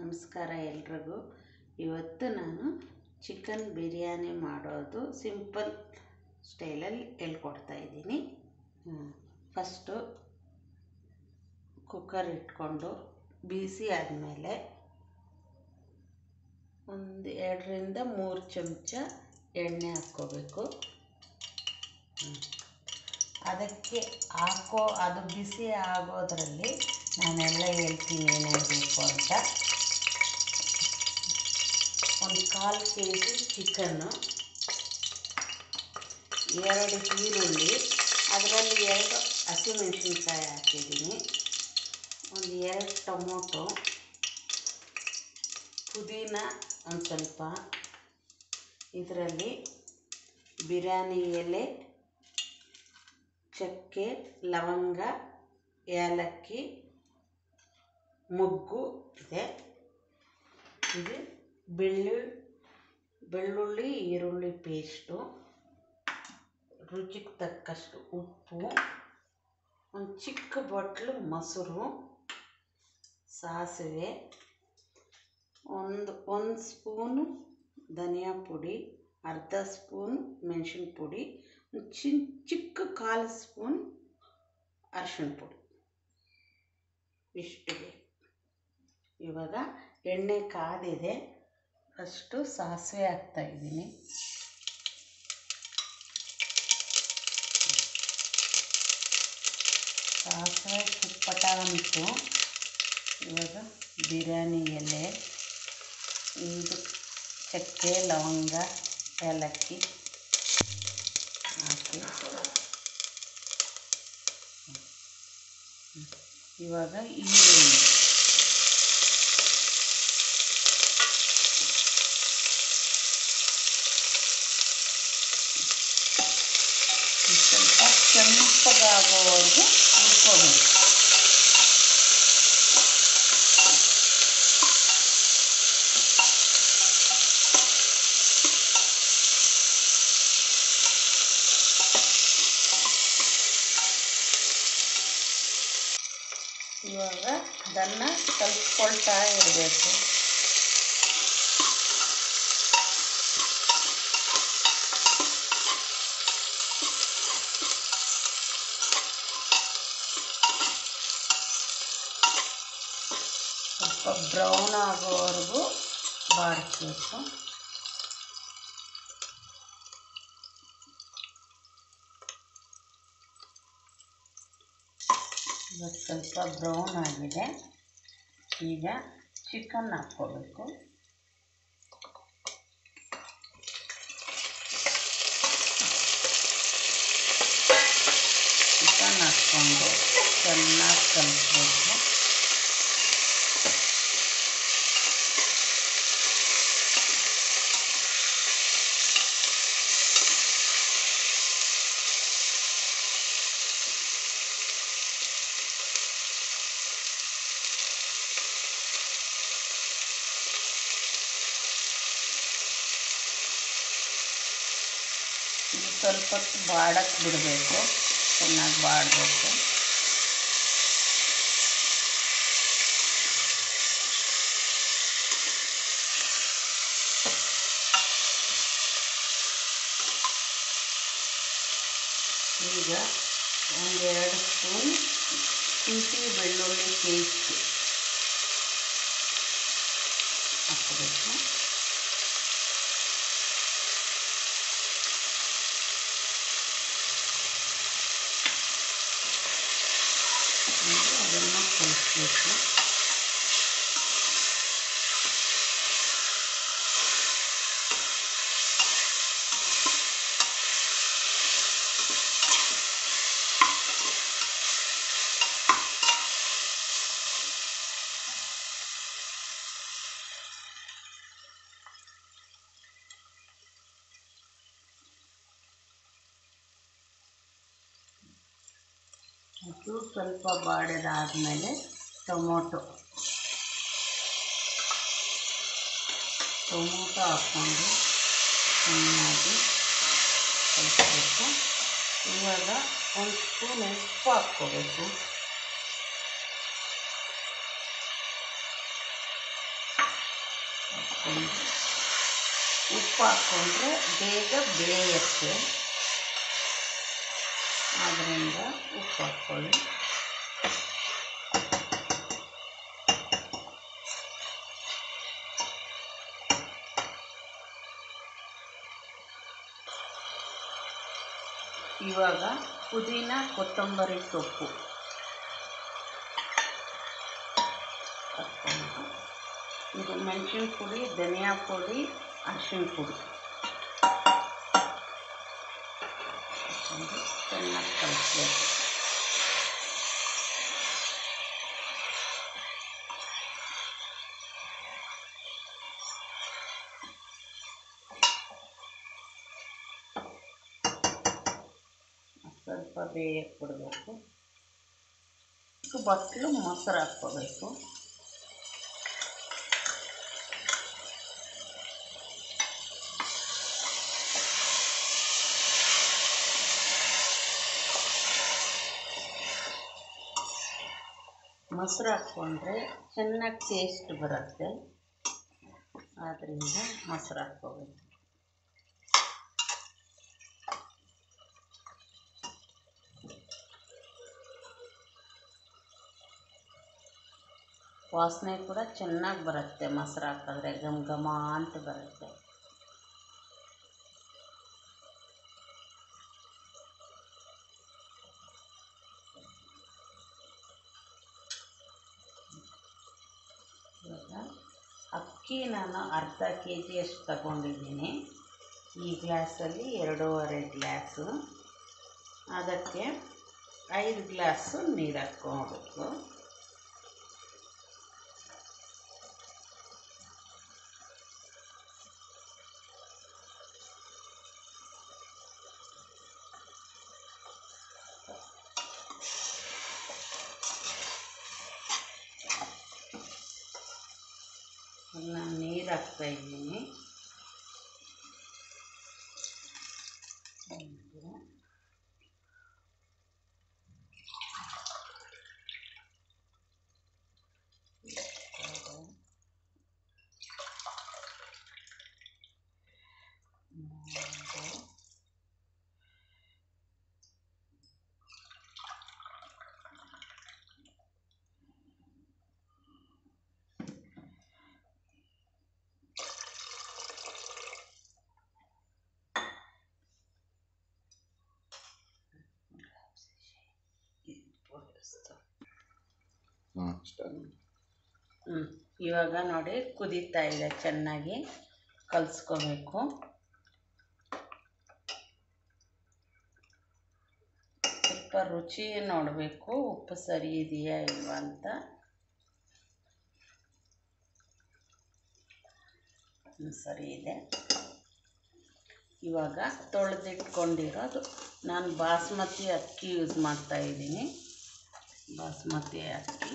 ನಮಸ್ಕಾರ ಎಲ್ರಿಗೂ ಇವತ್ತು ನಾನು ಚಿಕನ್ ಬಿರಿಯಾನಿ ಮಾಡೋದು ಸಿಂಪಲ್ ಸ್ಟೈಲಲ್ಲಿ ಹೇಳ್ಕೊಡ್ತಾ ಇದ್ದೀನಿ ಫಸ್ಟು ಕುಕ್ಕರ್ ಇಟ್ಕೊಂಡು ಬಿಸಿ ಆದಮೇಲೆ ಒಂದು ಎರಡರಿಂದ ಮೂರು ಚಮಚ ಎಣ್ಣೆ ಹಾಕ್ಕೋಬೇಕು ಅದಕ್ಕೆ ಹಾಕೋ ಅದು ಬಿಸಿ ಆಗೋದ್ರಲ್ಲಿ ನಾನೆಲ್ಲ ಹೇಳ್ತೀನಿ ಏನೇನು ಬೇಕು ಅಂತ ಒಂದು ಕಾಲು ಕೆ ಜಿ ಚಿಕನ್ನು ಎರಡು ಈರುಳ್ಳಿ ಅದರಲ್ಲಿ ಎರಡು ಹಸಿಮೆಣಸಿನ್ಕಾಯಿ ಹಾಕಿದ್ದೀನಿ ಒಂದು ಎರಡು ಟೊಮೊಟೊ ಪುದೀನ ಒಂದು ಸ್ವಲ್ಪ ಇದರಲ್ಲಿ ಬಿರಿಯಾನಿ ಎಲೆ ಚಕ್ಕೆ ಲವಂಗ ಏಲಕ್ಕಿ ಮೊಗ್ಗು ಇದೆ ಇದು ಬೆಳ್ಳುಳ್ಳಿ ಬೆಳ್ಳುಳ್ಳಿ ಈರುಳ್ಳಿ ಪೇಸ್ಟು ರುಚಿಗೆ ತಕ್ಕಷ್ಟು ಉಪ್ಪು ಒಂದು ಚಿಕ್ಕ ಬಟ್ಲು ಮೊಸರು ಸಾಸಿವೆ ಒಂದು ಒಂದು ಸ್ಪೂನು ಧನಿಯಾ ಪುಡಿ ಅರ್ಧ ಸ್ಪೂನ್ ಮೆಣಸಿನ ಪುಡಿ ಒಂದು ಚಿನ್ ಚಿಕ್ಕ ಕಾಲು ಸ್ಪೂನ್ ಅರಿಶಿಣ ಪುಡಿ ಇಷ್ಟು ಬೇಕು ಇವಾಗ ಎಣ್ಣೆ ಕಾದಿದೆ ಅಷ್ಟು ಸಾಸಿವೆ ಹಾಕ್ತಾಯಿದ್ದೀನಿ ಸಾಸಿವೆ ಚಿಪ್ಪಟ ಅಂತು ಇವಾಗ ಬಿರಿಯಾನಿ ಎಲೆ ಇದು ಚಕ್ಕೆ ಲವಂಗ ಏಲಕ್ಕಿ ಹಾಕಿ ಇವಾಗ ಈರುಳ್ಳಿ ಸ್ವಲ್ಪ ಕೆಂಪಗಾಗೋವರೆಗೂ ಹುರ್ಕೋಬೇಕು ಇವಾಗ ಅದನ್ನು ಕಲ್ಸ್ಕೊಳ್ತಾ ಇರಬೇಕು ಸ್ವಲ್ಪ ಬ್ರೌನ್ ಆಗೋವರೆಗೂ ಬಾಡಿಸ್ಬೇಕು ಇವಾಗ ಸ್ವಲ್ಪ ಬ್ರೌನ್ ಆಗಿದೆ ಈಗ ಚಿಕನ್ ಹಾಕ್ಕೋಬೇಕು ಚಿಕನ್ ಹಾಕ್ಕೊಂಡು ಚೆನ್ನಾಗಿ ಕಲಿಸ್ಬೇಕು ಇದು ಸ್ವಲ್ಪ ಹೊತ್ತು ಬಾಡಕ್ಕೆ ಬಿಡಬೇಕು ಚೆನ್ನಾಗಿ ಬಾಡಬೇಕು ಈಗ ಒಂದೆರಡು ಸ್ಪೂನ್ ಶುಂಠಿ ಬೆಳ್ಳುಳ್ಳಿ ಪೇಸ್ಟ್ ಹಾಕಬೇಕು ಅದನ್ನು ಕಲಿಸ್ಬೇಕು ಅದು ಸ್ವಲ್ಪ ಬಾಡಿದಾದಮೇಲೆ ಟೊಮೊಟೊ ಟೊಮೊಟೊ ಹಾಕ್ಕೊಂಡು ಚೆನ್ನಾಗಿ ಕಲಿಸ್ಬೇಕು ಇವಾಗ ಒಂದು ಸ್ಪೂನ್ ಉಪ್ಪು ಹಾಕ್ಕೋಬೇಕು ಹಾಕ್ಕೊಂಡು ಉಪ್ಪು ಹಾಕ್ಕೊಂಡ್ರೆ ಬೇಗ ಬೇಯುತ್ತೆ ಆದ್ದರಿಂದ ಉಪ್ಪು ಹಾಕ್ಕೊಳ್ಳಿ ಇವಾಗ ಪುದೀನ ಕೊತ್ತಂಬರಿ ಸೊಪ್ಪು ಹಾಕ್ಕೊಂಡು ಇದು ಮೆಣಸಿನ ಪುಡಿ ಧನಿಯಾ ಪುಡಿ ಅರಿಶಿನ ಪುಡಿ ಹಾಕ್ಕೊಂಡು ಚೆನ್ನಾಗಿ ಕಲಿಸ್ಬೇಕು ಸ್ವಲ್ಪ ಬೇಯಕ್ಕೆ ಬಿಡಬೇಕು ಚಿಕ್ಕ ಬಟ್ಲು ಮೊಸರು ಹಾಕ್ಕೋಬೇಕು ಮೊಸರು ಹಾಕ್ಕೊಂಡ್ರೆ ಚೆನ್ನಾಗಿ ಟೇಸ್ಟ್ ಬರುತ್ತೆ ಆದ್ದರಿಂದ ಮೊಸರು ಹಾಕ್ಕೋಬೇಕು ವಾಸನೆ ಕೂಡ ಚೆನ್ನಾಗಿ ಬರುತ್ತೆ ಮೊಸರು ಹಾಕಿದ್ರೆ ಘಮ ಘಮ ಅಂತ ಬರುತ್ತೆ ಇವಾಗ ಅಕ್ಕಿ ನಾನು ಅರ್ಧ ಕೆ ಜಿಯಷ್ಟು ತಗೊಂಡಿದ್ದೀನಿ ಈ ಗ್ಲಾಸಲ್ಲಿ ಎರಡೂವರೆ ಗ್ಲಾಸು ಅದಕ್ಕೆ ಐದು ಗ್ಲಾಸು ನೀರು ಹಾಕ್ಕೊಬೇಕು ನಾನು ನೀರು ಹಾಕ್ತಾ ಇದ್ದೀನಿ ಹಾಂ ಅಷ್ಟೇ ಹ್ಞೂ ಇವಾಗ ನೋಡಿ ಕುದೀತಾ ಇದೆ ಚೆನ್ನಾಗಿ ಕಲಿಸ್ಕೋಬೇಕು ಸ್ವಲ್ಪ ರುಚಿ ನೋಡಬೇಕು ಉಪ್ಪು ಸರಿ ಇದೆಯಾ ಇಲ್ವಾ ಅಂತ ಹ್ಮ್, ಸರಿ ಇದೆ ಇವಾಗ ತೊಳೆದಿಟ್ಕೊಂಡಿರೋದು ನಾನು ಬಾಸ್ಮತಿ ಅಕ್ಕಿ ಯೂಸ್ ಮಾಡ್ತಾ ಇದ್ದೀನಿ ಬಾಸ್ಮತಿ ಅಕ್ಕಿ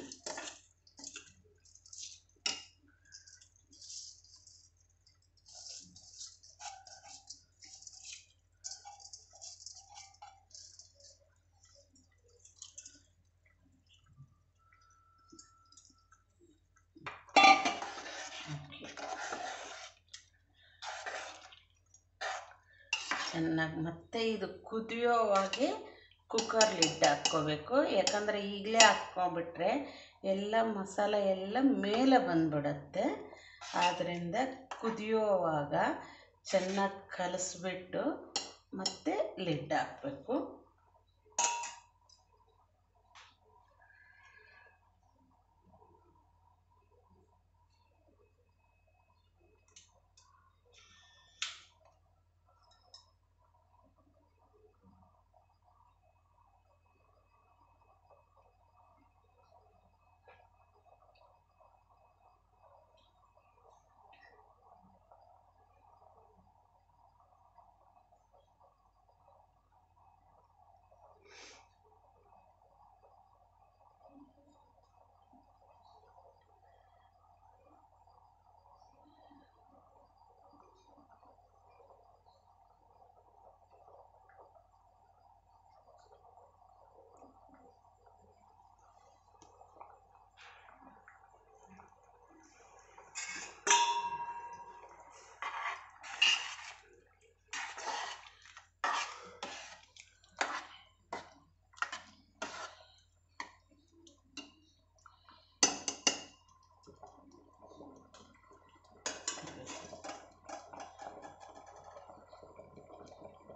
ಚೆನ್ನಾಗಿ ಮತ್ತೆ ಇದು ಕುದಿಯೋವಾಗೆ ಕುಕ್ಕರ್ ಲಿಡ್ ಹಾಕ್ಕೋಬೇಕು ಯಾಕಂದರೆ ಈಗಲೇ ಹಾಕ್ಕೊಬಿಟ್ರೆ ಎಲ್ಲ ಮಸಾಲೆ ಎಲ್ಲ ಮೇಲೆ ಬಂದ್ಬಿಡತ್ತೆ ಆದ್ದರಿಂದ ಕುದಿಯೋವಾಗ ಚೆನ್ನಾಗಿ ಕಲಿಸ್ಬಿಟ್ಟು ಮತ್ತೆ ಲಿಡ್ ಹಾಕಬೇಕು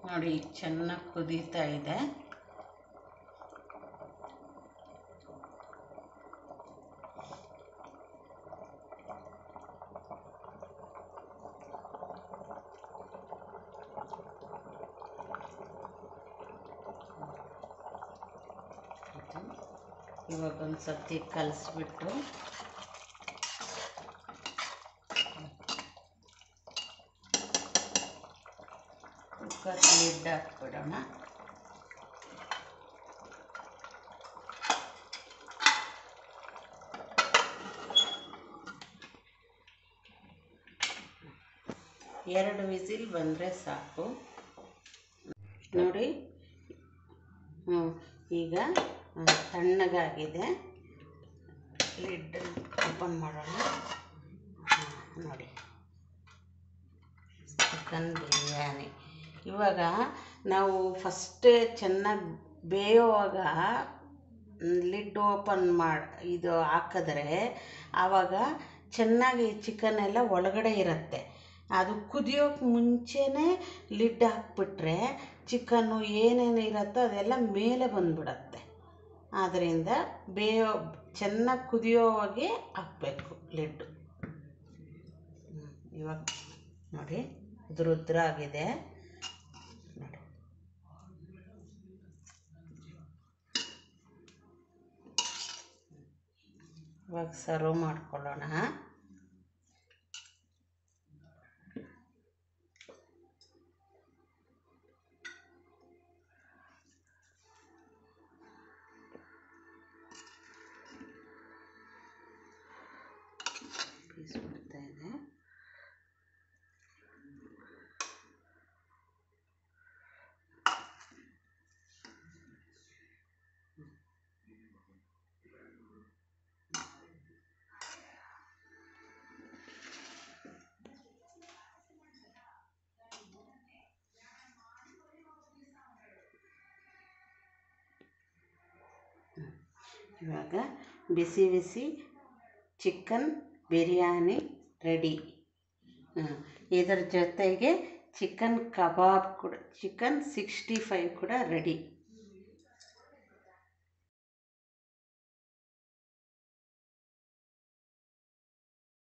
ನೋಡಿ ಚೆನ್ನಾಗಿ ಕುದೀತಾ ಇದೆ ಇವಾಗ ಒಂದು ಸತಿ ಕಲಿಸ್ಬಿಟ್ಟು ಕುಕ್ಕರ್ ಲಿಡ್ ಹಾಕ್ಬಿಡೋಣ ಎರಡು ವಿಸಿಲ್ ಬಂದರೆ ಸಾಕು ನೋಡಿ ಹ್ಞೂ ಈಗ ಆ, ತಣ್ಣಗಾಗಿದೆ ಲಿಡ್ ಓಪನ್ ಮಾಡೋಣ ಹಾ, ನೋಡಿ ಚಿಕನ್ ಬಿರಿಯಾನಿ ಇವಾಗ ನಾವು ಫಸ್ಟೇ ಚೆನ್ನಾಗಿ ಬೇಯುವಾಗ ಲಿಡ್ ಓಪನ್ ಮಾಡಿ ಇದು ಹಾಕಿದ್ರೆ ಆವಾಗ ಚೆನ್ನಾಗಿ ಚಿಕನ್ ಎಲ್ಲ ಒಳಗಡೆ ಇರುತ್ತೆ ಅದು ಕುದಿಯೋಕೆ ಮುಂಚೆನೇ ಲಿಡ್ ಹಾಕ್ಬಿಟ್ರೆ ಚಿಕನ್ನು ಏನೇನು ಇರುತ್ತೋ ಅದೆಲ್ಲ ಮೇಲೆ ಬಂದ್ಬಿಡತ್ತೆ ಆದ್ದರಿಂದ ಬೇಯೋ ಚೆನ್ನಾಗಿ ಕುದಿಯೋವಾಗೆ ಹಾಕಬೇಕು ಲಿಡ್ಡು ಹ್ಮ್, ಇವಾಗ ನೋಡಿ ಉದ್ರ ಉದ್ರ ಆಗಿದೆ ನೋಡಿ ಇವಾಗ ಸರ್ವ್ ಮಾಡ್ಕೊಳ್ಳೋಣ ಪೀಸ್ ಬಿಡ್ತಾ ಇದೆ ಇವಾಗ ಬಿಸಿ ಬಿಸಿ ಚಿಕನ್ ಬಿರಿಯಾನಿ ರೆಡಿ ಇದರ ಜೊತೆಗೆ ಚಿಕನ್ ಕಬಾಬ್ ಕೂಡ ಚಿಕನ್ ಸಿಕ್ಸ್ಟಿ ಫೈವ್ ಕೂಡ ರೆಡಿ